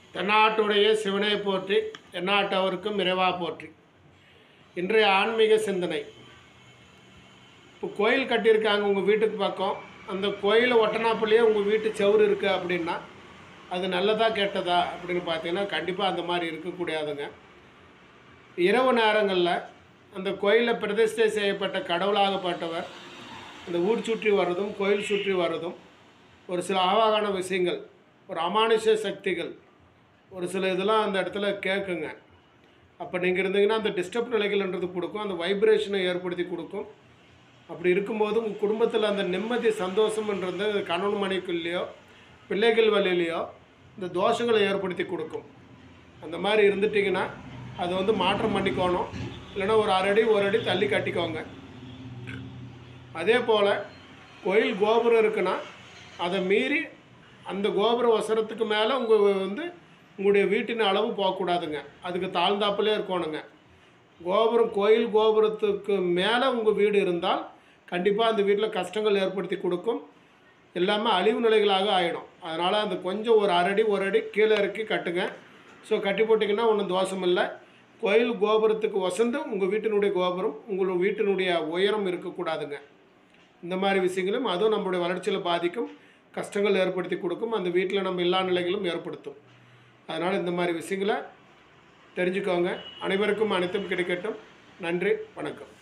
தென்னாட்டுடைய சிவனை போற்றி எந்நாட்டவருக்கும் இறைவா போற்றி இன்றைய ஆன்மீக சிந்தனை இப்போ கோயில் கட்டியிருக்காங்க உங்கள் வீட்டுக்கு பக்கம் அந்த கோயிலை ஒட்டனாப்புலேயே உங்கள் வீட்டு செவுரு இருக்குது அப்படின்னா அது நல்லதா கெட்டதா அப்படின்னு பார்த்தீங்கன்னா கண்டிப்பாக அந்த மாதிரி இருக்கக்கூடாதுங்க இரவு நேரங்களில் அந்த கோயிலில் பிரதிஷ்டை செய்யப்பட்ட கடவுளாகப்பட்டவர் அந்த ஊர் சுற்றி வர்றதும் கோயில் சுற்றி வர்றதும் ஒரு சில ஆவாகான விஷயங்கள் ஒரு அமானுஷ சக்திகள் ஒரு சில இதெல்லாம் அந்த இடத்துல கேட்குங்க அப்போ நீங்கள் இருந்தீங்கன்னா அந்த டிஸ்டர்ப் நிலைகள்ன்றது கொடுக்கும் அந்த வைப்ரேஷனை ஏற்படுத்தி கொடுக்கும் அப்படி இருக்கும்போது உங்கள் குடும்பத்தில் அந்த நிம்மதி சந்தோஷம்ன்றது கணவன் மனைக்குள்ளேயோ பிள்ளைகள் வழியிலையோ இந்த தோஷங்களை ஏற்படுத்தி கொடுக்கும் அந்த மாதிரி இருந்துட்டிங்கன்னா அது வந்து மாற்றம் பண்ணிக்கோணும் இல்லைன்னா ஒரு அரை அடி ஒரு அடி தள்ளி கட்டிக்கோங்க அதே போல் கோயில் கோபுரம் இருக்குன்னா அதை மீறி அந்த கோபுர வசரத்துக்கு மேலே உங்கள் வந்து உங்களுடைய வீட்டின் அளவு போகக்கூடாதுங்க அதுக்கு தாழ்ந்தாப்புலே இருக்கணுங்க கோபுரம் கோயில் கோபுரத்துக்கு மேலே உங்கள் வீடு இருந்தால் கண்டிப்பாக அந்த வீட்டில் கஷ்டங்கள் ஏற்படுத்தி கொடுக்கும் எல்லாமே அழிவு நிலைகளாக ஆகிடும் அதனால் அந்த கொஞ்சம் ஒரு அரடி ஒரு அடி கீழே இறக்கி கட்டுங்க ஸோ கட்டி போட்டிங்கன்னா ஒன்றும் தோஷம் இல்லை கோயில் கோபுரத்துக்கு வசந்து உங்கள் வீட்டினுடைய கோபுரம் உங்கள் வீட்டினுடைய உயரம் இருக்கக்கூடாதுங்க இந்த மாதிரி விஷயங்களும் அதுவும் நம்மளுடைய வளர்ச்சியில் பாதிக்கும் கஷ்டங்கள் ஏற்படுத்தி கொடுக்கும் அந்த வீட்டில் நம்ம எல்லா நிலைகளும் ஏற்படுத்தும் அதனால் இந்த மாதிரி விஷயங்களை தெரிஞ்சுக்கோங்க அனைவருக்கும் அனைத்தும் கிடைக்கட்டும் நன்றி வணக்கம்